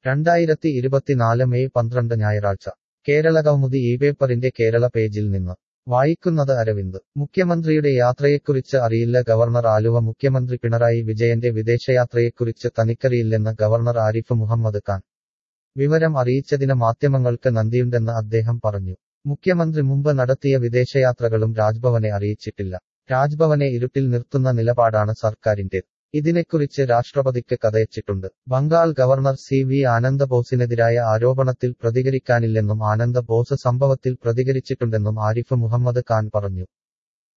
രണ്ടായിരത്തി ഇരുപത്തിനാല് മെയ് പന്ത്രണ്ട് ഞായറാഴ്ച കേരള കൗമുദി ഈ പേപ്പറിന്റെ കേരള പേജിൽ നിന്ന് വായിക്കുന്നത് അരവിന്ദ് മുഖ്യമന്ത്രിയുടെ യാത്രയെക്കുറിച്ച് അറിയില്ല ഗവർണർ ആലുവ മുഖ്യമന്ത്രി പിണറായി വിജയന്റെ വിദേശയാത്രയെക്കുറിച്ച് തനിക്കറിയില്ലെന്ന് ഗവർണർ ആരിഫ് മുഹമ്മദ് ഖാൻ വിവരം അറിയിച്ചതിന് മാധ്യമങ്ങൾക്ക് നന്ദിയുണ്ടെന്ന് അദ്ദേഹം പറഞ്ഞു മുഖ്യമന്ത്രി മുമ്പ് നടത്തിയ വിദേശയാത്രകളും രാജ്ഭവനെ അറിയിച്ചിട്ടില്ല രാജ്ഭവനെ ഇരുട്ടിൽ നിർത്തുന്ന നിലപാടാണ് സർക്കാരിന്റേത് ഇതിനെക്കുറിച്ച് രാഷ്ട്രപതിക്ക് കഥയച്ചിട്ടുണ്ട് Bengal governor C V Ananda ബോസിനെതിരായ ആരോപണത്തിൽ പ്രതികരിക്കാനില്ലെന്നും ആനന്ദ ബോസ് സംഭവത്തിൽ പ്രതികരിച്ചിട്ടുണ്ടെന്നും ആരിഫ് മുഹമ്മദ് ഖാൻ പറഞ്ഞു